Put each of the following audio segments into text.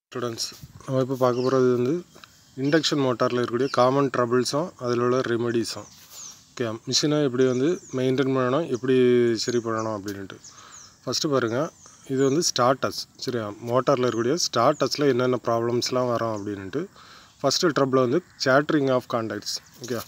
students நம்ம இப்போ பார்க்க போகிறது வந்து இண்டக்ஷன் மோட்டாரில் இருக்கக்கூடிய காமன் ட்ரபிள்ஸும் அதில் உள்ள ரெமெடிஸும் ஓகே மிஷினை எப்படி வந்து மெயின்டைன் பண்ணணும் எப்படி சரி பண்ணணும் அப்படின்ட்டு ஃபஸ்ட்டு பாருங்கள் இது வந்து ஸ்டார்டர்ஸ் சரியா மோட்டாரில் இருக்கக்கூடிய ஸ்டார்டர்ஸில் என்னென்ன ப்ராப்ளம்ஸ்லாம் வரும் அப்படின்ட்டு ஃபஸ்ட்டு ட்ரபிள் வந்து chattering of contacts okay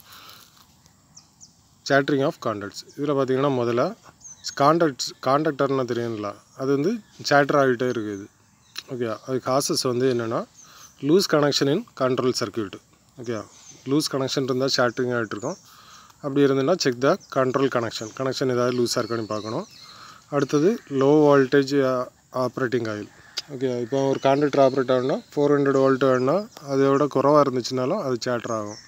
chattering of contacts இதில் பார்த்தீங்கன்னா முதல்ல கான்டாக்ட்ஸ் கான்டாக்டர்னு தெரியுங்களா அது வந்து சேட்டர் ஆகிட்டே இருக்குது ஓகே அது காசஸ் வந்து என்னென்னா loose connection in control circuit okay loose connection இருந்தால் சேட்டரிங் ஆகிட்டு இருக்கும் அப்படி இருந்ததுன்னா check the control connection connection ஏதாவது லூஸாக இருக்கான்னு பார்க்கணும் அடுத்தது low voltage operating coil okay இப்போ ஒரு கான்ட்ராக்டர் ஆப்ரேட் ஆகணும்னா ஃபோர் ஹண்ட்ரட் வோல்ட் வேணும்னா அதோட குறவாக இருந்துச்சுனாலும் அது சேட்டர் ஆகும்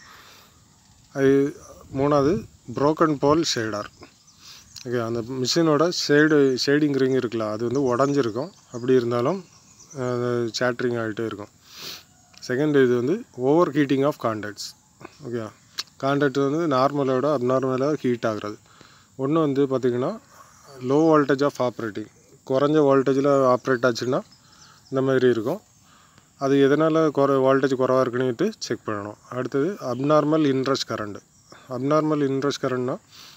அது மூணாவது broken போல் ஷேடார் ஓகே அந்த மிஷினோட ஷேடு ஷேடிங் ரிங் இருக்குல்ல அது வந்து உடஞ்சிருக்கும் அப்படி இருந்தாலும் சேட்ரிங் ஆகிட்டே இருக்கும் செகண்ட் இது வந்து overheating of contacts okay contact வந்து நார்மலோட அப்நார்மலாக ஹீட் ஆகுறது ஒன்று வந்து பார்த்திங்கன்னா லோ வோல்டேஜ் ஆஃப் ஆப்ரேட்டிங் குறைஞ்ச வோல்டேஜில் ஆப்ரேட் ஆச்சுன்னா இந்த மாதிரி இருக்கும் அது எதனால் குறை வோல்டேஜ் குறவாக இருக்குன்னுட்டு செக் பண்ணணும் அடுத்தது abnormal interest current abnormal interest கரண்ட்னா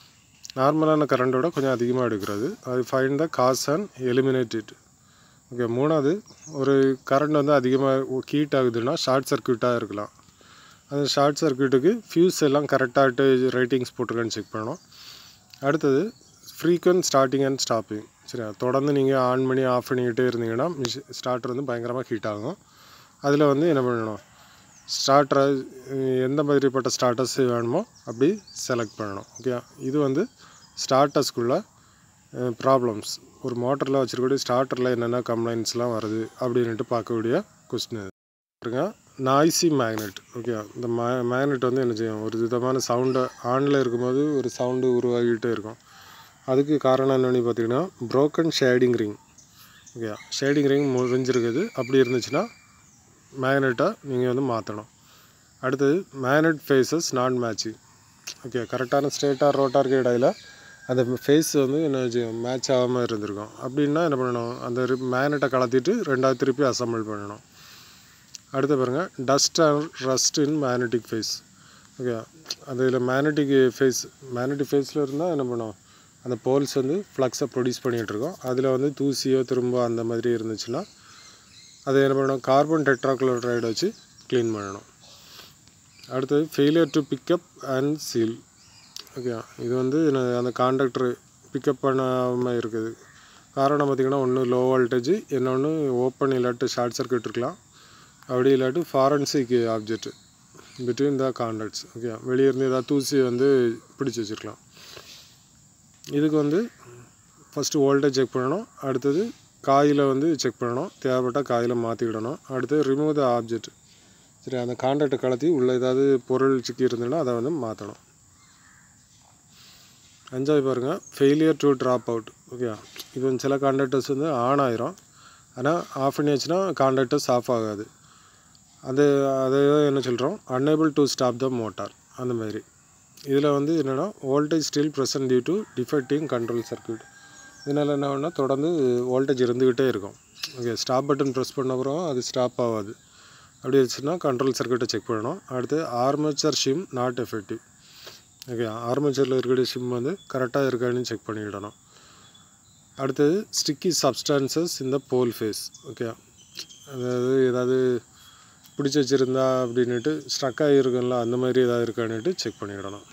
நார்மலான கரண்ட்டோட கொஞ்சம் அதிகமாக எடுக்கிறது அது find the cause and eliminate it okay மூணாவது ஒரு கரண்ட் வந்து அதிகமாக ஹீட் ஆகுதுன்னா ஷார்ட் சர்க்யூட்டாக இருக்கலாம் அந்த ஷார்ட் சர்க்யூட்டுக்கு ஃபியூஸ் எல்லாம் கரெக்டாகிட்டு ரேட்டிங்ஸ் போட்டிருக்கான்னு செக் பண்ணணும் அடுத்தது ஃப்ரீக்வன்ட் ஸ்டார்டிங் அண்ட் ஸ்டாப்பிங் சரியா தொடர்ந்து நீங்கள் ஆன் பண்ணி ஆஃப் பண்ணிக்கிட்டே இருந்தீங்கன்னா மிஷி ஸ்டார்டர் வந்து பயங்கரமாக ஹீட் ஆகும் அதில் வந்து என்ன பண்ணணும் ஸ்டார்டரை எந்த மாதிரிப்பட்ட ஸ்டார்டர்ஸ் வேணுமோ அப்படி செலக்ட் பண்ணணும் ஓகே இது வந்து ஸ்டார்டர்ஸ்குள்ள ப்ராப்ளம்ஸ் ஒரு மோட்டரில் வச்சுருக்கக்கூடிய ஸ்டார்டரில் என்னென்ன கம்ப்ளைண்ட்ஸ்லாம் வருது அப்படின்ட்டு பார்க்கக்கூடிய கொஸ்டின் இது பாருங்க நாய்ஸி மேக்னெட் ஓகே இந்த மே மேக்னெட் வந்து என்ன செய்யும் ஒரு விதமான சவுண்டை ஆனில் இருக்கும்போது ஒரு சவுண்டு உருவாகிட்டே இருக்கும் அதுக்கு காரணம் என்னென்னு பார்த்தீங்கன்னா broken shading ring okay shading ring முறிஞ்சிருக்குது அப்படி இருந்துச்சுன்னா மேக்னெட்டை நீங்கள் வந்து மாற்றணும் அடுத்தது magnet faces non matching okay கரெக்டான ஸ்ட்ரேட்டாக ரோட்டாருக்கு இடையில அந்த ஃபேஸ் வந்து என்ன மேட்ச் ஆகாமல் இருந்திருக்கும் அப்படின்னா என்ன பண்ணணும் அந்த மேக்னெட்டை கலத்திட்டு ரெண்டாவது திருப்பி அசம்பிள் பண்ணணும் அடுத்து பாருங்கள் dust and rust in magnetic face okay அதில் மேக்னெட்டிக் ஃபேஸ் மேக்னெட்டிக் ஃபேஸில் இருந்தால் என்ன பண்ணும் அந்த போல்ஸ் வந்து ஃப்ளக்ஸை ப்ரொடியூஸ் பண்ணிகிட்டு இருக்கோம் அதில் வந்து தூசியோ திரும்ப அந்த மாதிரி இருந்துச்சுன்னா அதை என்ன பண்ணணும் கார்பன் டெட்ராக்ளோரைடு வச்சு க்ளீன் பண்ணணும் அடுத்தது failure to pick up and seal okay இது வந்து அந்த கான்டாக்டர் பிக்கப் பண்ணாமல் இருக்குது காரணம் பார்த்திங்கன்னா ஒன்று லோ வோல்டேஜ் இன்னொன்று ஓப்பன் இல்லாட்டு ஷார்ட் சர்க்கியூட் இருக்கலாம் அப்படி இல்லாட்டி forensic object between the contacts okay வெளியே இருந்து ஏதாவது தூசி வந்து பிடிச்சி வச்சுருக்கலாம் இதுக்கு வந்து ஃபஸ்ட்டு வோல்டேஜ் செக் பண்ணணும் அடுத்தது காயில் வந்து செக் பண்ணணும் தேவைப்பட்டால் காயில் மாற்றிக்கிடணும் அடுத்து ரிமூவ் த ஆப்ஜெக்ட் சரி அந்த கான்டாக்டை கலத்தி உள்ளே ஏதாவது பொருள் சிக்கி இருந்ததுன்னா அதை வந்து மாற்றணும் என்ஜாய் பாருங்கள் failure to drop out okay இப்போ சில கான்டாக்டர்ஸ் வந்து ஆன் ஆயிரும் ஆனால் ஆஃப் பண்ணியாச்சுன்னா கான்டாக்டர்ஸ் ஆஃப் ஆகாது அது அதை என்ன சொல்கிறோம் unable to stop the motor அந்த மாதிரி இதில் வந்து என்னென்னா voltage still present due to defecting control circuit இதனால் என்ன ஆகுனா தொடர்ந்து வோல்டேஜ் இருந்துக்கிட்டே இருக்கும் ஓகே ஸ்டாப் பட்டன் ப்ரெஸ் பண்ண அப்புறம் அது ஸ்டாப் ஆகாது அப்படி இருந்துச்சுன்னா கண்ட்ரோல் சர்க்கியூட்டை செக் பண்ணணும் அடுத்து armature shim not effective okay ஆர்மேச்சரில் இருக்கக்கூடிய ஷிம் வந்து கரெக்டாக இருக்கான்னு செக் பண்ணிவிடணும் அடுத்தது ஸ்டிக்கி சப்ஸ்டான்சஸ் இந்த போல் ஃபேஸ் ஓகே அதாவது ஏதாவது பிடிச்சி வச்சுருந்தா அப்படின்ட்டு ஸ்ட்ரக் ஆகிருக்கும்ல அந்த மாதிரி ஏதாவது இருக்கான்னுட்டு செக் பண்ணிவிடணும்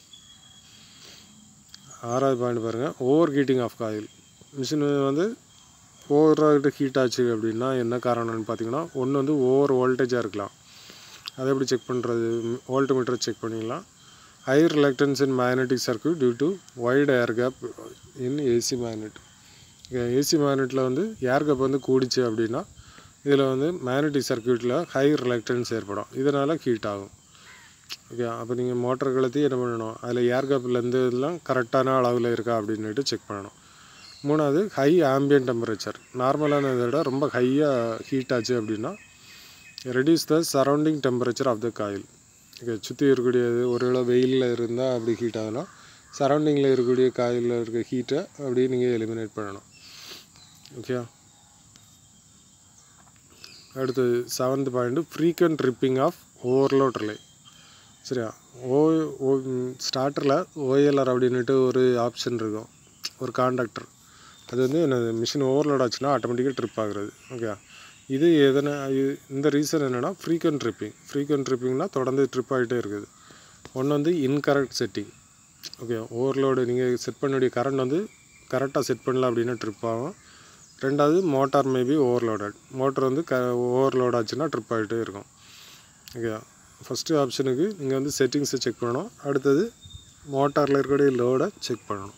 ஆறாவது பாயிண்ட் பாருங்கள் overheating of coil machine வந்து ஓவராகிட்டு ஹீட் ஆச்சு அப்படின்னா என்ன காரணம்னு பார்த்தீங்கன்னா ஒன்று வந்து ஓவர் வோல்டேஜாக இருக்கலாம் அதை எப்படி செக் பண்ணுறது வோல்ட் மீட்டரை செக் பண்ணிக்கலாம் high reluctance in magnetic circuit due to wide air gap in AC magnet AC மேக்னெட்டில் வந்து ஏர் கேப் வந்து கூடிச்சு அப்படின்னா இதில் வந்து மேக்னெட்டிக் சர்க்கியூட்டில் ஹை ரிலக்டன்ஸ் ஏற்படும் இதனால் ஹீட் ஆகும் ஓகே அப்போ நீங்கள் மோட்டர் கலத்தி என்ன பண்ணணும் அதில் ஏர் கேப்லேருந்து இதெல்லாம் கரெக்டான அளவில் இருக்கா அப்படின்னுட்டு செக் பண்ணணும் மூணாவது ஹை ஆம்பியன் டெம்பரேச்சர் நார்மலான இதை விட ரொம்ப ஹையாக ஹீட் ஆச்சு அப்படின்னா reduce the surrounding temperature of the coil okay சுற்றி இருக்கக்கூடியது ஒரு வேளை வெயிலில் இருந்தால் அப்படி ஹீட் ஆகலாம் சரௌண்டிங்கில் இருக்கக்கூடிய காயில் இருக்க ஹீட்டை அப்படியே நீங்கள் எலிமினேட் பண்ணணும் ஓகே அடுத்து seventh point frequent tripping of overload relay சரியா ஓ ஓ ஸ்டார்டரில் ஓஎல்ஆர் அப்படின்ட்டு ஒரு ஆப்ஷன் இருக்கும் ஒரு காண்டாக்டர் அது வந்து என்னது மிஷின் ஓவர்லோட் ஆச்சுன்னா ஆட்டோமேட்டிக்காக ட்ரிப் ஆகுறது ஓகே இது எதனா இது- இந்த ரீசன் என்னென்னா ஃப்ரீக்வெண்ட் ட்ரிப்பிங் ஃப்ரீக்வெண்ட் ட்ரிப்பிங்னா தொடர்ந்து ட்ரிப் ஆகிட்டே இருக்குது ஒன்று வந்து இன்கரெக்ட் செட்டிங் ஓகே ஓவர்லோடு நீங்கள் செட் பண்ண வேண்டிய கரண்ட் வந்து கரெக்டாக செட் பண்ணல அப்படின்னா ட்ரிப் ஆகும் ரெண்டாவது மோட்டார் மேபி ஓவர்லோடட் மோட்டர் வந்து க ஓவர்லோட் ஆச்சுன்னா ட்ரிப் ஆகிட்டே இருக்கும் ஓகே ஃபஸ்ட்டு ஆப்ஷனுக்கு நீங்கள் வந்து செட்டிங்ஸை செக் பண்ணணும் அடுத்தது மோட்டாரில் இருக்கக்கூடிய லோடை செக் பண்ணணும்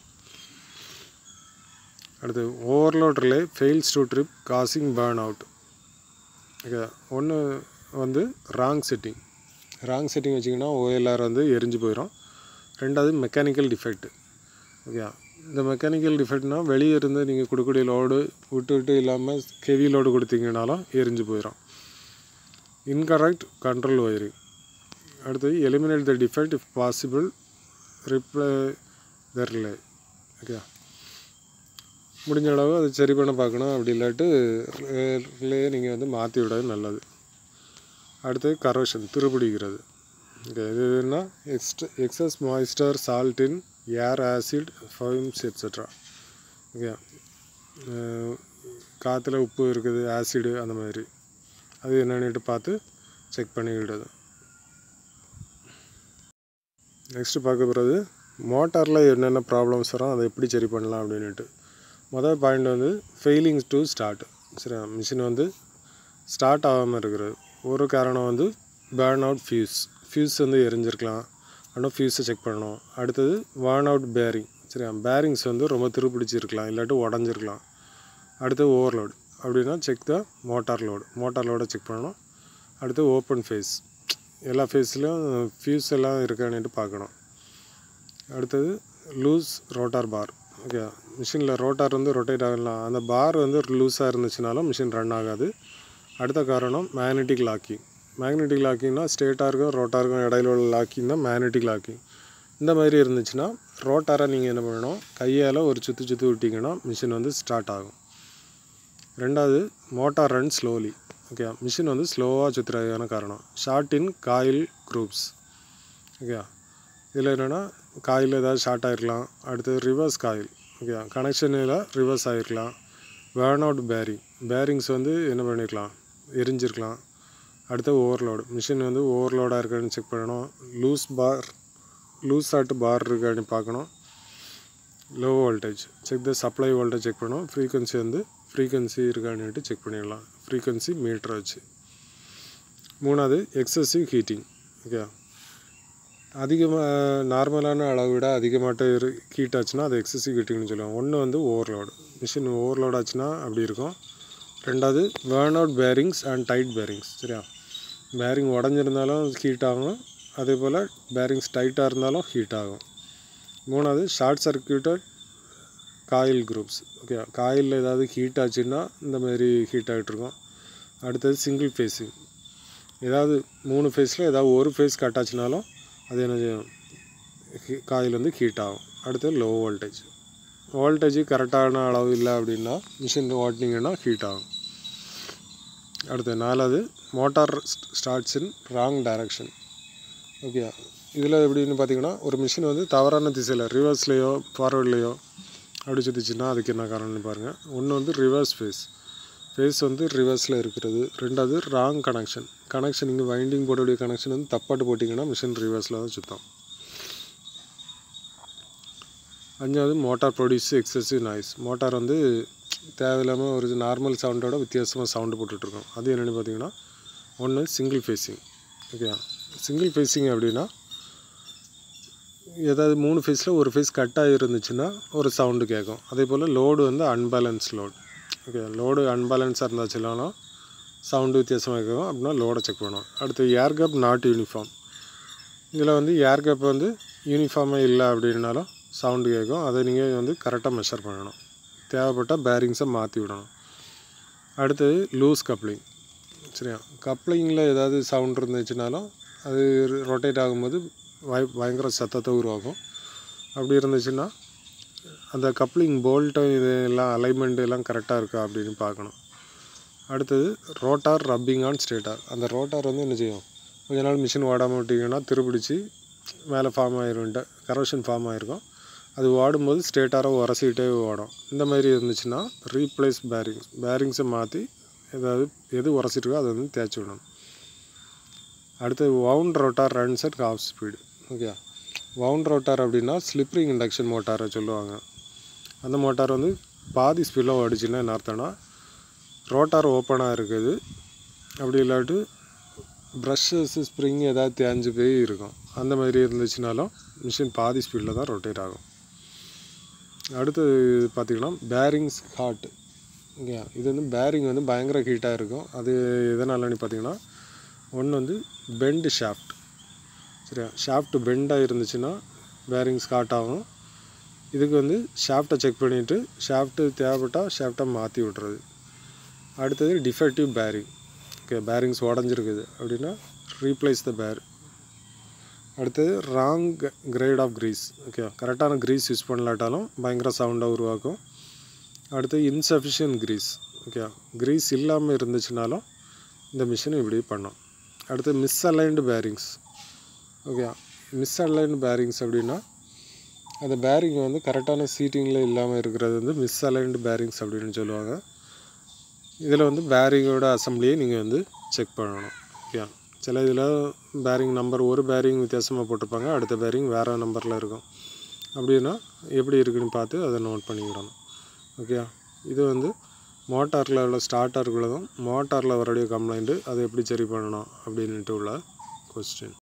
அடுத்து overload relay fails to trip causing burn out okay ஒன்று வந்து ராங் செட்டிங் ராங் செட்டிங் வச்சிங்கன்னா ஓஎல்ஆர் வந்து எரிஞ்சு போயிடும் ரெண்டாவது மெக்கானிக்கல் டிஃபெக்ட் ஓகே இந்த மெக்கானிக்கல் டிஃபெக்ட்னா வெளியே இருந்து நீங்கள் கொடுக்கக்கூடிய லோடு விட்டு விட்டு இல்லாமல் ஹெவி லோடு கொடுத்தீங்கனாலும் எரிஞ்சு போயிடும் இன்கரெக்ட் கண்ட்ரோல் ஒயரிங் அடுத்தது eliminate the defect if possible reply the relay okay முடிஞ்ச அளவு அதை சரி பண்ண பார்க்கணும் அப்படி இல்லாட்டு ரிலே நீங்கள் வந்து மாற்றி விடாது நல்லது அடுத்தது கரோஷன் துருப்பிடிக்கிறது ஓகே இது என்ன எக்ஸ்ட் excess moisture salt in air acid fumes etcetera okay காற்றுல உப்பு இருக்குது ஆசிடு அந்த மாதிரி அது என்னன்னுட்டு பார்த்து செக் பண்ணிக்கிடுது நெக்ஸ்ட்டு பார்க்க போகிறது மோட்டாரில் என்னென்ன ப்ராப்ளம்ஸ் வரும் அதை எப்படி சரி பண்ணலாம் அப்படின்ட்டு மொதல் பாயிண்ட் வந்து ஃபெயிலிங் டு ஸ்டார்ட் சரி மிஷின் வந்து ஸ்டார்ட் ஆகாமல் இருக்கிறது ஒரு காரணம் வந்து பேர்ன் அவுட் ஃபியூஸ் ஃபியூஸ் வந்து எரிஞ்சிருக்கலாம் ஆனால் ஃபியூஸை செக் பண்ணணும் அடுத்தது வார்ன் அவுட் பேரிங் சரியா பேரிங்ஸ் வந்து ரொம்ப துருப்பிடிச்சிருக்கலாம் இல்லாட்டி உடஞ்சிருக்கலாம் அடுத்து ஓவர்லோடு அப்படின்னா check the motor load motor லோடை செக் பண்ணணும் அடுத்து ஓப்பன் ஃபேஸ் எல்லா ஃபேஸ்லையும் ஃபியூஸ் எல்லாம் இருக்கான்னுட்டு பார்க்கணும் அடுத்தது லூஸ் ரோட்டார் பார் ஓகே மிஷினில் ரோட்டார் வந்து ரொட்டேட் ஆகலாம் அந்த பார் வந்து லூஸாக இருந்துச்சுனாலும் மிஷின் ரன் ஆகாது அடுத்த காரணம் மேக்னெட்டிக் லாக்கிங் மேக்னெட்டிக் லாக்கிங்னா ஸ்டேட்டாருக்கும் ரோட்டாருக்கும் இடையில உள்ள லாக்கிங் தான் மேக்னெட்டிக் லாக்கிங் இந்த மாதிரி இருந்துச்சுன்னா ரோட்டாரை நீங்கள் என்ன பண்ணணும் கையால் ஒரு சுற்றி சுற்றி விட்டிங்கன்னா மிஷின் வந்து ஸ்டார்ட் ஆகும் ரெண்டாவது motor run slowly okay machine வந்து ஸ்லோவாக சுற்றுறதுக்கான காரணம் short in coil groups okay இதில் என்னென்னா காயில் ஏதாவது ஷார்ட் ஆகிருக்கலாம் அடுத்தது ரிவர்ஸ் காயில் ஓகே கனெக்ஷனில் ரிவர்ஸ் ஆகிருக்கலாம் வேர்ன் அவுட் பேரிங் பேரிங்ஸ் வந்து என்ன பண்ணிருக்கலாம் எரிஞ்சிருக்கலாம் அடுத்து ஓவர்லோடு மிஷின் வந்து ஓவர்லோடாக இருக்கான்னு செக் பண்ணணும் லூஸ் பார் லூஸ் ஆட்டு பார் இருக்கான்னு பார்க்கணும் low voltage check the supply voltage check பண்ணணும் ஃப்ரீக்வன்சி வந்து ஃப்ரீக்வன்சி இருக்கான்னுட்டு செக் பண்ணிடலாம் ஃப்ரீக்வன்சி மீட்டர் வச்சு மூணாவது எக்ஸசிவ் ஹீட்டிங் ஓகே அதிகமாக நார்மலான அளவை விட அதிகமாட்ட இரு ஹீட் ஆச்சுன்னா அது எக்ஸசிவ் ஹீட்டிங்னு சொல்லுவாங்க ஒன்று வந்து ஓவர்லோடு மிஷின் ஓவர்லோட் ஆச்சுன்னா அப்படி இருக்கும் ரெண்டாவது worn out bearings and tight bearings சரியா பேரிங் உடஞ்சிருந்தாலும் ஹீட் ஆகும் அதே போல் பேரிங்ஸ் டைட்டாக இருந்தாலும் ஹீட் ஆகும் மூணாவது short circuited coil groups okay காயிலில் ஏதாவது ஹீட் ஆச்சுன்னா இந்த மாதிரி ஹீட் ஆகிட்ருக்கும் அடுத்தது சிங்கிள் ஃபேஸிங் ஏதாவது மூணு ஃபேஸில் ஏதாவது ஒரு ஃபேஸ் கட் ஆச்சுனாலும் அது என்ன செய்யும் ஹீ- காயில் வந்து ஹீட் ஆகும் அடுத்தது லோ வோல்டேஜ் வோல்டேஜ் கரெக்டான அளவு இல்லை அப்படின்னா மிஷின் ஓட்டினீங்கன்னா ஹீட் ஆகும் அடுத்து நாலாவது motor starts in wrong direction okay இதில் எப்படின்னு பார்த்தீங்கன்னா ஒரு மிஷின் வந்து தவறான திசையில் ரிவர்ஸ்லேயோ ஃபார்வர்ட்லேயோ அப்படி சுற்றிச்சுன்னா அதுக்கு என்ன காரணம்னு பாருங்கள் ஒன்று வந்து ரிவர்ஸ் ஃபேஸ் ஃபேஸ் வந்து ரிவர்ஸில் இருக்கிறது ரெண்டாவது ராங் கனெக்ஷன் கனெக்ஷன் இங்கே வைண்டிங் போடக்கூடிய கனெக்ஷன் வந்து தப்பாட்டு போட்டிங்கன்னா மிஷின் ரிவர்ஸில் தான் சுத்தம் அஞ்சாவது motor produce excessive noise motor வந்து தேவையில்லாமல் ஒரு நார்மல் சவுண்டோட வித்தியாசமாக சவுண்டு போட்டுட்ருக்கோம் அது என்னென்னு பார்த்தீங்கன்னா ஒன்று single phasing okay single phasing அப்படின்னா ஏதாவது மூணு ஃபேஸில் ஒரு ஃபேஸ் கட்டாக இருந்துச்சுன்னா ஒரு சவுண்டு கேட்கும் அதே போல் லோடு வந்து அன்பேலன்ஸ் லோடு ஓகே லோடு அன்பேலன்ஸாக இருந்துச்சுனாலும் சவுண்டு வித்தியாசமாக கேட்கும் அப்படின்னா லோடை செக் பண்ணணும் அடுத்து ஏர் கேப் நாட் யூனிஃபார்ம் இதில் வந்து ஏர் கேப் வந்து யூனிஃபார்மாக இல்லை அப்படின்னாலும் சவுண்டு கேட்கும் அதை நீங்கள் வந்து கரெக்டாக மெஷர் பண்ணணும் தேவைப்பட்டால் பேரிங்ஸை மாற்றி விடணும் அடுத்தது லூஸ் கப்ளிங் சரியா கப்ளிங்கில் ஏதாவது சவுண்ட் இருந்துச்சுனாலும் அது ரொட்டேட் ஆகும்போது பய பயங்கர சத்தத்தை உருவாக்கும் அப்படி இருந்துச்சுன்னா அந்த கப்ளிங் போல்ட்டு இது எல்லாம் அலைன்மெண்ட் எல்லாம் கரெக்டாக இருக்கா அப்படின்னு பார்க்கணும் அடுத்தது ரோட்டார் ரப்பிங் ஆன் ஸ்டேட்டார் அந்த ரோட்டார் வந்து என்ன செய்யும் கொஞ்ச நாள் மிஷின் ஓடாமல் விட்டிங்கன்னா திருப்பிடிச்சு மேலே ஃபார்ம் ஆயிரும் கரோஷன் ஃபார்ம் ஆயிருக்கும் அது ஓடும்போது ஸ்டேட்டாரை உரசிக்கிட்டே ஓடும் இந்த மாதிரி இருந்துச்சுன்னா ரீப்ளேஸ் பேரிங்ஸ் பேரிங்ஸை மாற்றி ஏதாவது எது உரசிருக்கோ அதை வந்து தேய்ச்சி விடணும் அடுத்தது wound rotor runs at half speed okay wound rotor அப்படின்னா ஸ்லிப்ரிங் இண்டக்ஷன் மோட்டாரை சொல்லுவாங்க அந்த மோட்டார் வந்து பாதி ஸ்பீடில் ஓடிச்சுன்னா என்ன அர்த்தம்னா ரோட்டார் ஓப்பனாக இருக்குது அப்படி இல்லாட்டி ப்ரஷ்ஷஸ் ஸ்ப்ரிங் ஏதாவது தேஞ்சு போய் இருக்கும் அந்த மாதிரி இருந்துச்சுனாலும் மிஷின் பாதி ஸ்பீடில் தான் ரொட்டேட் ஆகும் அடுத்தது பார்த்திங்கன்னா பேரிங்ஸ் ஹாட் ஓகே இது வந்து பேரிங் வந்து பயங்கர ஹீட்டாக இருக்கும் அது எதனாலன்னு பார்த்தீங்கன்னா ஒன்று வந்து பெண்டு ஷாஃப்ட் சரியா ஷாஃப்ட் பெண்டாக இருந்துச்சுன்னா பேரிங்ஸ் ஹாட் ஆகும் இதுக்கு வந்து ஷாஃப்ட்டை செக் பண்ணிவிட்டு ஷாஃப்ட்டு தேவைப்பட்டால் ஷாஃப்ட்டை மாற்றி விட்றது அடுத்தது டிஃபெக்டிவ் பேரிங் ஓகே பேரிங்ஸ் உடஞ்சிருக்குது அப்படின்னா ரீப்ளேஸ் த பேர் அடுத்தது wrong grade of grease okay கரெக்டான க்ரீஸ் யூஸ் பண்ணலாட்டாலும் பயங்கர சவுண்டாக உருவாக்கும் அடுத்து இன்சஃபிஷியன்ட் க்ரீஸ் ஓகே க்ரீஸ் இல்லாமல் இருந்துச்சுனாலும் இந்த மிஷின் இப்படி பண்ணும் அடுத்து misaligned bearings okay misaligned bearings அப்படின்னா அந்த பேரிங் வந்து கரெக்டான சீட்டிங்கில் இல்லாமல் இருக்கிறது வந்து மிஸ்அலைன்டு பேரிங்ஸ் அப்படின்னு சொல்லுவாங்க இதில் வந்து பேரிங்கோட அசம்பிளியை நீங்கள் வந்து செக் பண்ணணும் ஓகே சில இதில் பேரிங் நம்பர் ஒரு பேரிங் வித்தியாசமாக போட்டிருப்பாங்க அடுத்த பேரிங் வேறு நம்பரில் இருக்கும் அப்படின்னா எப்படி இருக்குன்னு பார்த்து அதை நோட் பண்ணிக்கிடணும் ஓகே இது வந்து மோட்டாரில் உள்ள ஸ்டார்டருக்குள்ளதும் மோட்டாரில் வரக்கூடிய கம்ப்ளைண்ட்டு அதை எப்படி சரி பண்ணணும் அப்படின்ட்டு உள்ள கொஸ்டின்